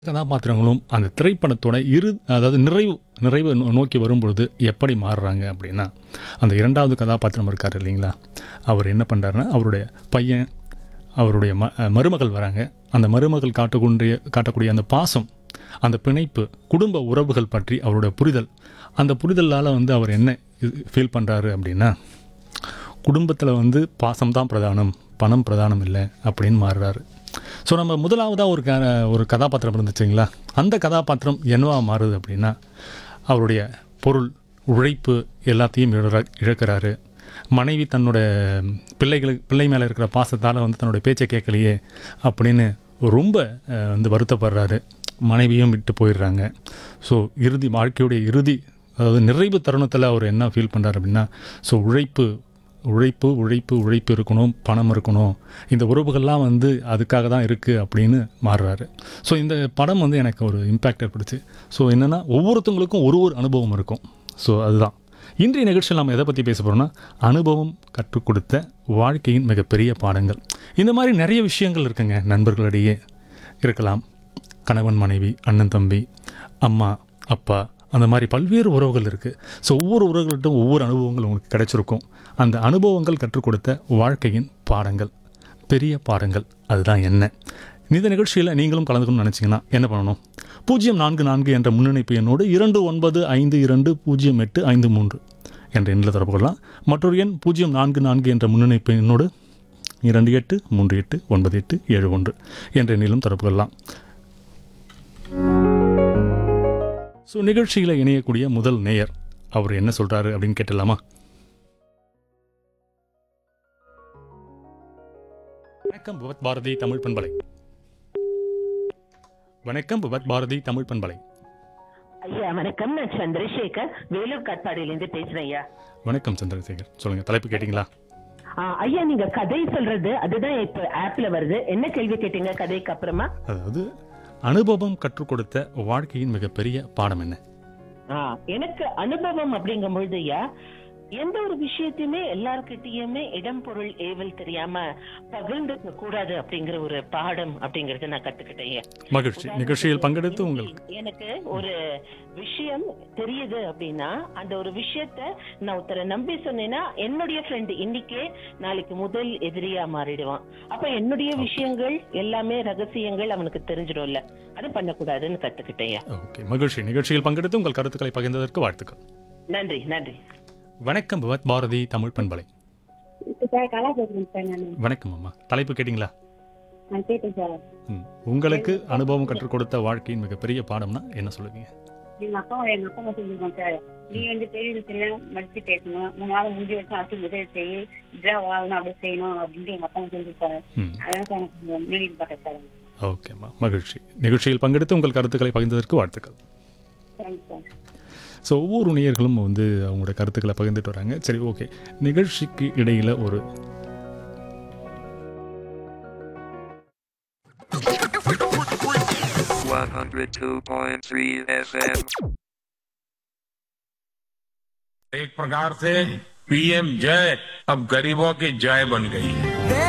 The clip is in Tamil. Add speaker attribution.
Speaker 1: கதாபாத்திரங்களும் அந்த திரைப்படத்தோட இரு அதாவது நிறைவு நிறைவு நோ- நோக்கி வரும்பொழுது எப்படி மாறுறாங்க அப்படின்னா அந்த இரண்டாவது கதாபாத்திரம் இருக்கார் இல்லைங்களா அவர் என்ன பண்ணுறாருன்னா அவருடைய பையன் அவருடைய ம அஹ் மருமகள் வராங்க அந்த மருமகள் காட்டக்கூடிய காட்டக்கூடிய அந்த பாசம் அந்த பிணைப்பு குடும்ப உறவுகள் பற்றி அவருடைய புரிதல் அந்த புரிதலால் வந்து அவர் என்ன ஃபீல் பண்ணுறாரு அப்படின்னா குடும்பத்தில் வந்து பாசம் தான் பிரதானம் பணம் பிரதானம் இல்லை அப்படின்னு மாறுறாரு ஸோ நம்ம முதலாவதாக ஒரு க ஒரு கதாபாத்திரம் இருந்துச்சுங்களா அந்த கதாபாத்திரம் என்னவா மாறுது அப்படின்னா அவருடைய பொருள் உழைப்பு எல்லாத்தையும் இழற இழக்கிறாரு மனைவி தன்னோட பிள்ளைகளுக்கு பிள்ளை மேலே இருக்கிற பாசத்தால் வந்து தன்னோட பேச்சை கேட்கலையே அப்படின்னு ரொம்ப அஹ், வந்து வருத்தப்படுறாரு மனைவியும் விட்டு போயிடுறாங்க ஸோ இறுதி வாழ்க்கையுடைய இறுதி அதாவது நிறைவு தருணத்தில் அவர் என்ன ஃபீல் பண்ணுறாரு அப்படின்னா ஸோ உழைப்பு உழைப்பு உழைப்பு உழைப்பு இருக்கணும் பணம் இருக்கணும் இந்த உறவுகள்லாம் வந்து அதுக்காக தான் இருக்குது அப்படின்னு மாறுறாரு ஸோ இந்த படம் வந்து எனக்கு ஒரு இம்பேக்ட் ஏற்படுச்சு ஸோ என்னென்னா ஒவ்வொருத்தவங்களுக்கும் ஒரு ஒரு அனுபவம் இருக்கும் ஸோ அதுதான் இன்றைய நிகழ்ச்சியில் நம்ம எதை பற்றி பேச போகிறோம்னா அனுபவம் கற்றுக் கொடுத்த வாழ்க்கையின் மிகப்பெரிய பாடங்கள் இந்த மாதிரி நிறைய விஷயங்கள் இருக்குங்க நண்பர்களிடையே இருக்கலாம் கணவன் மனைவி அண்ணன் தம்பி அம்மா அப்பா அந்த மாதிரி பல்வேறு உறவுகள் இருக்குது ஸோ ஒவ்வொரு உறவுகள்கிட்டும் ஒவ்வொரு அனுபவங்கள் உங்களுக்கு கிடைச்சிருக்கும் அந்த அனுபவங்கள் கற்றுக் கொடுத்த வாழ்க்கையின் பாடங்கள் பெரிய பாடங்கள் அதுதான் என்ன இந்த நிகழ்ச்சியில் நீங்களும் கலந்துக்கணும்னு நினச்சிங்கன்னா என்ன பண்ணணும் பூஜ்ஜியம் நான்கு நான்கு என்ற முன்னணிப்பு எண்ணோடு இரண்டு ஒன்பது ஐந்து இரண்டு பூஜ்ஜியம் எட்டு ஐந்து மூன்று என்ற எண்ணில் தொடர்பு கொள்ளலாம் மற்றொரு எண் பூஜ்ஜியம் நான்கு நான்கு என்ற முன்னணிப்பு எண்ணோடு இரண்டு எட்டு மூன்று எட்டு ஒன்பது எட்டு ஏழு ஒன்று என்ற எண்ணிலும் தொடர்பு கொள்ளலாம் ஸோ நிகழ்ச்சியில் இணையக்கூடிய முதல் நேயர் அவர் என்ன சொல்கிறாரு அப்படின்னு கேட்டலாமா வணக்கம் புவத் பாரதி தமிழ் பண்பலை வணக்கம் புவத் பாரதி தமிழ் பண்பலை
Speaker 2: ஐயா வணக்கம் நான் சந்திரசேகர் வேலூர் காட்பாடியிலேருந்து பேசுறேன் ஐயா
Speaker 1: வணக்கம் சந்திரசேகர் சொல்லுங்கள் தலைப்பு கேட்டிங்களா
Speaker 2: ஆ, ஐயா நீங்க கதை சொல்றது அதுதான் இப்ப ஆப்ல வருது என்ன கேள்வி கேட்டீங்க கதைக்கு அப்புறமா
Speaker 1: அதாவது அனுபவம் கற்றுக் கொடுத்த வாழ்க்கையின் மிகப்பெரிய பாடம் என்ன
Speaker 2: ஆ, எனக்கு அனுபவம் அப்படிங்கும் பொழுது ஐயா எந்த ஒரு விஷயத்தையுமே எல்லார்கிட்டயுமே இடம் பொருள் ஏவல் தெரியாம பகிர்ந்துக்க கூடாது அப்படிங்கிற ஒரு பாடம் அப்படிங்கறத நான் கத்துக்கிட்டேன் ஐயா.
Speaker 1: மகிழ்ச்சி நிகழ்ச்சியில் பங்கெடுத்து உங்களுக்கு
Speaker 2: எனக்கு ஒரு விஷயம் தெரியுது அப்படின்னா அந்த ஒரு விஷயத்த நான் ஒருத்தரை நம்பி சொன்னேன்னா என்னுடைய ஃப்ரெண்ட் இன்னைக்கே நாளைக்கு முதல் எதிரியா மாறிடுவான் அப்ப என்னுடைய விஷயங்கள் எல்லாமே ரகசியங்கள் அவனுக்கு தெரிஞ்சிடும்ல அது பண்ணக்கூடாதுன்னு கத்துக்கிட்டேன்
Speaker 1: ஓகே மகிழ்ச்சி நிகழ்ச்சியில் பங்கெடுத்து உங்கள் கருத்துக்களை பகிர்ந்ததற்கு வாழ்த்துக்கள்
Speaker 2: நன்றி நன்றி
Speaker 1: வணக்கம் புவத் பாரதி தமிழ் பண்பலை
Speaker 3: சார் கலா பேசுறேன் சார் நான்
Speaker 1: வணக்கம் அம்மா தலைப்பு கேட்டிங்களா
Speaker 3: நான் கேட்டேன் சார்
Speaker 1: ம். உங்களுக்கு அனுபவம் கற்றுக் கொடுத்த வாழ்க்கையின் மிகப்பெரிய பாடம்னா என்ன சொல்லுவீங்க
Speaker 3: எங்க அப்பா எங்க அப்பா மட்டும் சொல்லிருக்கோம் சார் நீ வந்து பெரிய விஷயம் மதிச்சு பேசணும் மூணு நாள் முடிஞ்சு வச்சு அடுத்து உதவி செய்ய இப்படிதான் வாழணும் அப்படி செய்யணும் அப்படின்ட்டு எங்க அப்பா சொல்லியிருக்காரு
Speaker 1: ம்
Speaker 3: அதான் சார் எனக்கு மீனிங் பார்த்தேன் சார்
Speaker 1: ஓகேம்மா மகிழ்ச்சி நிகழ்ச்சியில் பங்கெடுத்து உங்கள் கருத்துக்களை பகிர்ந்ததற்கு வாழ்த்துக்கள்
Speaker 3: தேங்க்ஸ் சார்
Speaker 1: ஸோ ஒவ்வொரு நேயர்களும் வந்து அவங்களோட கருத்துக்களை பகிர்ந்துட்டு வராங்க சரி ஓகே நிகழ்ச்சிக்கு இடையில் ஒரு
Speaker 4: one hundred two point three FM.
Speaker 5: एक प्रकार से पीएम जय अब गरीबों की जय बन गई है